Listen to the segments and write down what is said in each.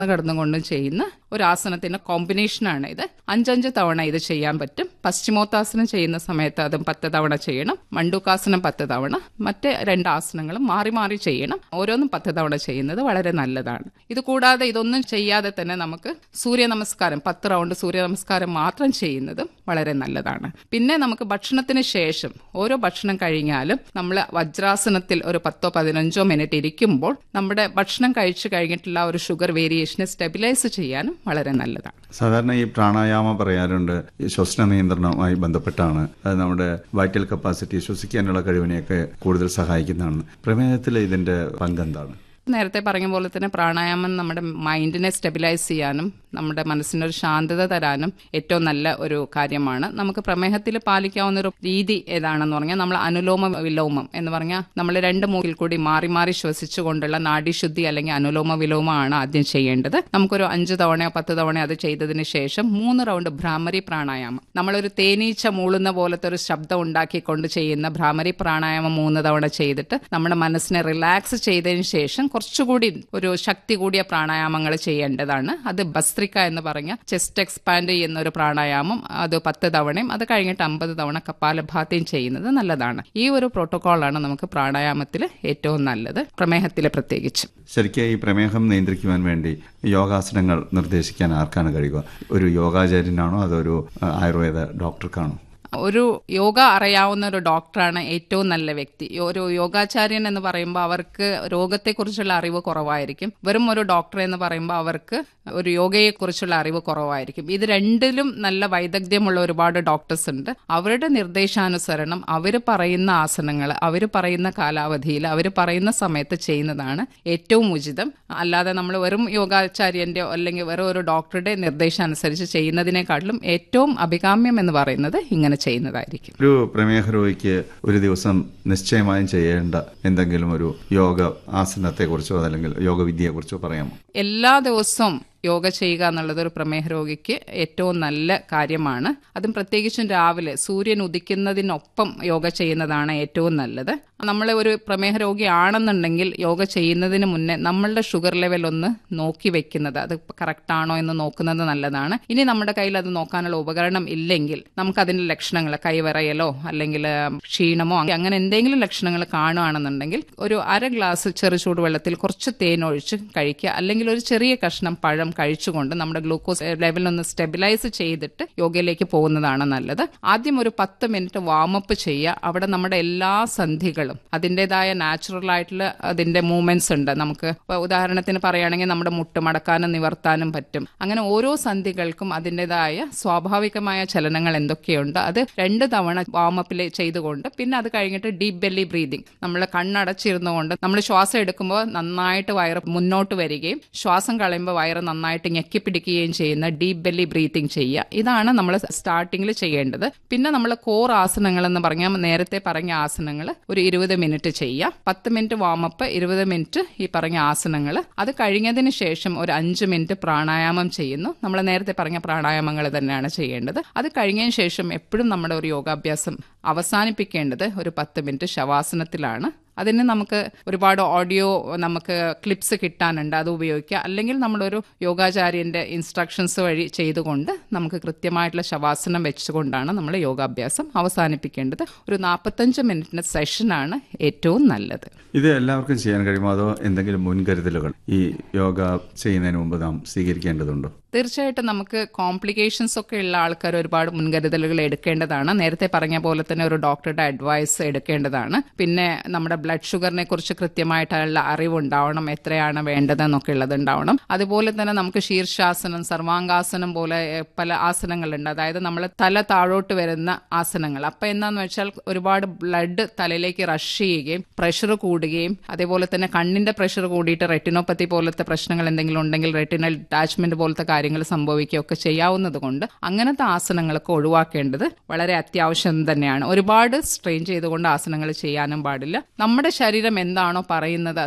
കിടന്നുകൊണ്ടും ചെയ്യുന്ന ഒരു ആസനത്തിന്റെ കോമ്പിനേഷനാണ് ഇത് അഞ്ചഞ്ച് തവണ ഇത് ചെയ്യാൻ പറ്റും പശ്ചിമോത്താസനം ചെയ്യുന്ന സമയത്ത് അതും പത്ത് തവണ ചെയ്യണം മണ്ടൂക്കാസനം പത്ത് തവണ മറ്റ് രണ്ട് ആസനങ്ങളും മാറി മാറി ചെയ്യണം ഓരോന്നും പത്ത് തവണ ചെയ്യുന്നത് വളരെ നല്ലതാണ് ഇത് കൂടാതെ ഇതൊന്നും ചെയ്യാതെ തന്നെ നമുക്ക് സൂര്യ നമസ്കാരം പത്ത് റൗണ്ട് സൂര്യ നമസ്കാരം മാത്രം ചെയ്യുന്നതും വളരെ നല്ലതാണ് പിന്നെ നമുക്ക് ഭക്ഷണത്തിന് ശേഷം ഓരോ ഭക്ഷണം കഴിഞ്ഞാലും നമ്മൾ വജ്രാസനത്തിൽ ഒരു പത്തോ പതിനഞ്ചോ മിനിറ്റ് ഇരിക്കുമ്പോൾ നമ്മുടെ ഭക്ഷണം കഴിച്ചു കഴിഞ്ഞിട്ടുള്ള ഒരു ഷുഗർ വേരിയേഷനെ സ്റ്റെബിലൈസ് ചെയ്യാനും വളരെ നല്ലതാണ് സാധാരണ ഈ പ്രാണായാമം പറയാറുണ്ട് ഈ ശ്വസന നിയന്ത്രണവുമായി ബന്ധപ്പെട്ടാണ് അത് നമ്മുടെ വൈറ്റൽ കപ്പാസിറ്റി ശ്വസിക്കാനുള്ള കഴിവിനെയൊക്കെ കൂടുതൽ സഹായിക്കുന്നതാണ് പ്രമേഹത്തിൽ ഇതിന്റെ പങ്കെന്താണ് നേരത്തെ പറഞ്ഞ പോലെ തന്നെ പ്രാണായാമം നമ്മുടെ മൈൻഡിനെ സ്റ്റെബിലൈസ് ചെയ്യാനും നമ്മുടെ മനസ്സിനൊരു ശാന്തത തരാനും ഏറ്റവും നല്ല ഒരു കാര്യമാണ് നമുക്ക് പ്രമേഹത്തിൽ പാലിക്കാവുന്ന ഒരു രീതി ഏതാണെന്ന് പറഞ്ഞാൽ നമ്മൾ അനുലോമ വിലോമം എന്ന് പറഞ്ഞാൽ നമ്മൾ രണ്ട് മൂക്കിൽ കൂടി മാറി മാറി ശ്വസിച്ചുകൊണ്ടുള്ള നാഡീശുദ്ധി അല്ലെങ്കിൽ അനുലോമ വിലോമമാണ് ആദ്യം ചെയ്യേണ്ടത് നമുക്കൊരു അഞ്ച് തവണയോ പത്ത് തവണയോ അത് ചെയ്തതിന് ശേഷം മൂന്ന് റൗണ്ട് ഭ്രാമരി പ്രാണായാമം നമ്മളൊരു തേനീച്ച മൂളുന്ന പോലത്തെ ഒരു ശബ്ദം ഉണ്ടാക്കിക്കൊണ്ട് ചെയ്യുന്ന ഭ്രാമരി പ്രാണായാമം മൂന്ന് തവണ ചെയ്തിട്ട് നമ്മുടെ മനസ്സിനെ റിലാക്സ് ചെയ്തതിന് ശേഷം കുറച്ചുകൂടി ഒരു ശക്തി കൂടിയ പ്രാണായാമങ്ങൾ ചെയ്യേണ്ടതാണ് അത് ഭസ്ത്രിക എന്ന് പറഞ്ഞ ചെസ്റ്റ് എക്സ്പാൻഡ് ചെയ്യുന്ന ഒരു പ്രാണായാമം അത് പത്ത് തവണയും അത് കഴിഞ്ഞിട്ട് അമ്പത് തവണ കപാലഭാത്യം ചെയ്യുന്നത് നല്ലതാണ് ഈ ഒരു പ്രോട്ടോകോളാണ് നമുക്ക് പ്രാണായാമത്തിൽ ഏറ്റവും നല്ലത് പ്രമേഹത്തിൽ പ്രത്യേകിച്ച് ശരിക്കും ഈ പ്രമേഹം നിയന്ത്രിക്കുവാൻ വേണ്ടി യോഗാസനങ്ങൾ നിർദ്ദേശിക്കാൻ ആർക്കാണ് കഴിയുക ഒരു യോഗാചാര്യനാണോ അതോ ഒരു ആ, ആയുർവേദ ഡോക്ടർക്കാണോ ഒരു യോഗ അറിയാവുന്ന ഒരു ഡോക്ടറാണ് ഏറ്റവും നല്ല വ്യക്തി ഒരു യോഗാചാര്യൻ എന്ന് പറയുമ്പോൾ അവർക്ക് രോഗത്തെക്കുറിച്ചുള്ള അറിവ് കുറവായിരിക്കും വെറും ഒരു ഡോക്ടർ എന്ന് പറയുമ്പോൾ അവർക്ക് ഒരു യോഗയെക്കുറിച്ചുള്ള അറിവ് കുറവായിരിക്കും ഇത് രണ്ടിലും നല്ല വൈദഗ്ധ്യമുള്ള ഒരുപാട് ഡോക്ടേഴ്സ് ഉണ്ട് അവരുടെ നിർദ്ദേശാനുസരണം അവർ പറയുന്ന ആസനങ്ങൾ അവർ പറയുന്ന കാലാവധിയിൽ അവർ പറയുന്ന സമയത്ത് ചെയ്യുന്നതാണ് ഏറ്റവും ഉചിതം അല്ലാതെ നമ്മൾ വെറും യോഗാചാര്യന്റെ അല്ലെങ്കിൽ വെറും ഒരു ഡോക്ടറുടെ നിർദ്ദേശാനുസരിച്ച് ചെയ്യുന്നതിനേക്കാട്ടിലും ഏറ്റവും അഭികാമ്യം എന്ന് പറയുന്നത് ഇങ്ങനെ ചെയ്യുന്നതായിരിക്കും ഒരു പ്രമേഹ രോഗിക്ക് ഒരു ദിവസം നിശ്ചയമായും ചെയ്യേണ്ട എന്തെങ്കിലും ഒരു യോഗ ആസനത്തെക്കുറിച്ചോ അല്ലെങ്കിൽ യോഗവിദ്യയെക്കുറിച്ചോ പറയാമോ എല്ലാ ദിവസവും യോഗ ചെയ്യുക എന്നുള്ളത് ഒരു പ്രമേഹ രോഗിക്ക് ഏറ്റവും നല്ല കാര്യമാണ് അതും പ്രത്യേകിച്ചും രാവിലെ സൂര്യൻ ഉദിക്കുന്നതിനൊപ്പം യോഗ ചെയ്യുന്നതാണ് ഏറ്റവും നല്ലത് നമ്മൾ ഒരു പ്രമേഹ രോഗിയാണെന്നുണ്ടെങ്കിൽ യോഗ ചെയ്യുന്നതിന് മുന്നേ നമ്മളുടെ ഷുഗർ ലെവൽ ഒന്ന് നോക്കി വെക്കുന്നത് അത് കറക്റ്റ് ആണോ എന്ന് നോക്കുന്നത് നല്ലതാണ് ഇനി നമ്മുടെ കയ്യിൽ അത് നോക്കാനുള്ള ഉപകരണം ഇല്ലെങ്കിൽ നമുക്ക് അതിന്റെ ലക്ഷണങ്ങൾ കൈവറയലോ അല്ലെങ്കിൽ ക്ഷീണമോ അങ്ങനെ എന്തെങ്കിലും ലക്ഷണങ്ങൾ കാണുകയാണെന്നുണ്ടെങ്കിൽ ഒരു അര ഗ്ലാസ് ചെറു ചൂടുവെള്ളത്തിൽ കുറച്ച് തേൻ ഒഴിച്ച് കഴിക്കുക അല്ലെങ്കിൽ ഒരു ചെറിയ കഷ്ണം പഴം കഴിച്ചുകൊണ്ട് നമ്മുടെ ഗ്ലൂക്കോസ് ലെവൽ ഒന്ന് സ്റ്റെബിലൈസ് ചെയ്തിട്ട് യോഗയിലേക്ക് പോകുന്നതാണ് നല്ലത് ആദ്യം ഒരു പത്ത് മിനിറ്റ് വാമപ്പ് ചെയ്യുക അവിടെ നമ്മുടെ എല്ലാ സന്ധികളും അതിൻ്റെതായ നാച്ചുറൽ ആയിട്ടുള്ള അതിന്റെ മൂവ്മെന്റ്സ് ഉണ്ട് നമുക്ക് ഇപ്പൊ ഉദാഹരണത്തിന് പറയുകയാണെങ്കിൽ നമ്മുടെ മുട്ട് മടക്കാനും നിവർത്താനും പറ്റും അങ്ങനെ ഓരോ സന്ധികൾക്കും അതിൻ്റെതായ സ്വാഭാവികമായ ചലനങ്ങൾ എന്തൊക്കെയുണ്ട് അത് രണ്ട് തവണ വാമപ്പിൽ ചെയ്തുകൊണ്ട് പിന്നെ അത് കഴിഞ്ഞിട്ട് ഡീപ് ബെല്ലി ബ്രീതിങ് നമ്മൾ കണ്ണടച്ചിരുന്നുകൊണ്ട് നമ്മൾ ശ്വാസം എടുക്കുമ്പോൾ നന്നായിട്ട് വയറ് മുന്നോട്ട് വരികയും ശ്വാസം കളയുമ്പോൾ വയറ് നന്നായിട്ട് ഞെക്കിപ്പിടിക്കുകയും ചെയ്യുന്ന ഡീപ് ബെല്ലി ബ്രീതിങ് ചെയ്യുക ഇതാണ് നമ്മൾ സ്റ്റാർട്ടിങ്ങിൽ ചെയ്യേണ്ടത് പിന്നെ നമ്മൾ കോർ ആസനങ്ങൾ എന്ന് പറഞ്ഞാൽ നേരത്തെ പറഞ്ഞ ആസനങ്ങൾ ഒരു ഇരുപത് മിനിറ്റ് ചെയ്യുക പത്ത് മിനിറ്റ് വാമപ്പ് ഇരുപത് മിനിറ്റ് ഈ പറഞ്ഞ ആസനങ്ങൾ അത് കഴിഞ്ഞതിന് ശേഷം ഒരു അഞ്ച് മിനിറ്റ് പ്രാണായാമം ചെയ്യുന്നു നമ്മൾ നേരത്തെ പറഞ്ഞ പ്രാണായാമങ്ങൾ തന്നെയാണ് ചെയ്യേണ്ടത് അത് കഴിഞ്ഞതിന് ശേഷം എപ്പോഴും നമ്മുടെ ഒരു യോഗാഭ്യാസം അവസാനിപ്പിക്കേണ്ടത് ഒരു പത്ത് മിനിറ്റ് ശവാസനത്തിലാണ് അതിന് നമുക്ക് ഒരുപാട് ഓഡിയോ നമുക്ക് ക്ലിപ്സ് കിട്ടാനുണ്ട് അത് ഉപയോഗിക്കുക അല്ലെങ്കിൽ നമ്മളൊരു യോഗാചാര്യന്റെ ഇൻസ്ട്രക്ഷൻസ് വഴി ചെയ്തുകൊണ്ട് നമുക്ക് കൃത്യമായിട്ടുള്ള ശവാസനം വെച്ചുകൊണ്ടാണ് നമ്മൾ യോഗാഭ്യാസം അവസാനിപ്പിക്കേണ്ടത് ഒരു നാൽപ്പത്തഞ്ച് മിനിറ്റിന്റെ സെഷനാണ് ഏറ്റവും നല്ലത് ഇത് എല്ലാവർക്കും ചെയ്യാൻ കഴിയുമോ അതോ എന്തെങ്കിലും മുൻകരുതലുകൾ ഈ യോഗ ചെയ്യുന്നതിന് മുമ്പ് നാം സ്വീകരിക്കേണ്ടതുണ്ടോ തീർച്ചയായിട്ടും നമുക്ക് കോംപ്ലിക്കേഷൻസ് ഒക്കെ ഉള്ള ആൾക്കാർ ഒരുപാട് മുൻകരുതലുകൾ എടുക്കേണ്ടതാണ് നേരത്തെ പറഞ്ഞ പോലെ തന്നെ ഒരു ഡോക്ടറുടെ അഡ്വൈസ് എടുക്കേണ്ടതാണ് പിന്നെ നമ്മുടെ ബ്ലഡ് ഷുഗറിനെ കുറിച്ച് കൃത്യമായിട്ടുള്ള അറിവുണ്ടാവണം എത്രയാണ് വേണ്ടതെന്നൊക്കെ ഉള്ളത് ഉണ്ടാവണം അതുപോലെ തന്നെ നമുക്ക് ശീർഷാസനം സർവാംഗാസനം പോലെ എഹ്, പല ആസനങ്ങളുണ്ട് അതായത് നമ്മൾ തല താഴോട്ട് വരുന്ന ആസനങ്ങൾ അപ്പൊ എന്താന്ന് വെച്ചാൽ ഒരുപാട് ബ്ലഡ് തലയിലേക്ക് റഷ് ചെയ്യുകയും പ്രഷർ കൂടുകയും അതേപോലെ തന്നെ കണ്ണിന്റെ പ്രഷർ കൂടിയിട്ട് റെറ്റിനോപ്പത്തി പോലത്തെ പ്രശ്നങ്ങൾ എന്തെങ്കിലും ഉണ്ടെങ്കിൽ റെറ്റിനൽ ഡിറ്റാച്ച്മെന്റ് പോലത്തെ കാര്യങ്ങൾ സംഭവിക്കുകയൊക്കെ ചെയ്യാവുന്നത് കൊണ്ട് അങ്ങനത്തെ ആസനങ്ങളൊക്കെ ഒഴിവാക്കേണ്ടത് വളരെ അത്യാവശ്യം തന്നെയാണ് ഒരുപാട് സ്ട്രെയിൻ ചെയ്തുകൊണ്ട് ആസനങ്ങൾ ചെയ്യാനും പാടില്ല നമ്മുടെ ശരീരം എന്താണോ പറയുന്നത് അത്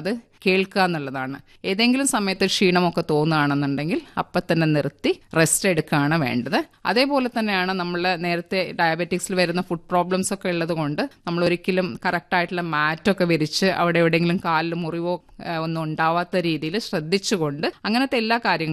കേൾക്കുക എന്നുള്ളതാണ് ഏതെങ്കിലും സമയത്ത് ക്ഷീണമൊക്കെ തോന്നുകയാണെന്നുണ്ടെങ്കിൽ അപ്പം തന്നെ നിർത്തി റെസ്റ്റ് എടുക്കുകയാണ് വേണ്ടത് അതേപോലെ തന്നെയാണ് നമ്മൾ നേരത്തെ ഡയബറ്റിക്സിൽ വരുന്ന ഫുഡ് പ്രോബ്ലംസ് ഒക്കെ ഉള്ളത് കൊണ്ട് നമ്മൾ ഒരിക്കലും കറക്റ്റായിട്ടുള്ള മാറ്റൊക്കെ വിരിച്ച് അവിടെ എവിടെയെങ്കിലും കാലിൽ മുറിവോ ആ, ഒന്നും ഉണ്ടാവാത്ത രീതിയിൽ ശ്രദ്ധിച്ചുകൊണ്ട് അങ്ങനത്തെ എല്ലാ കാര്യങ്ങളും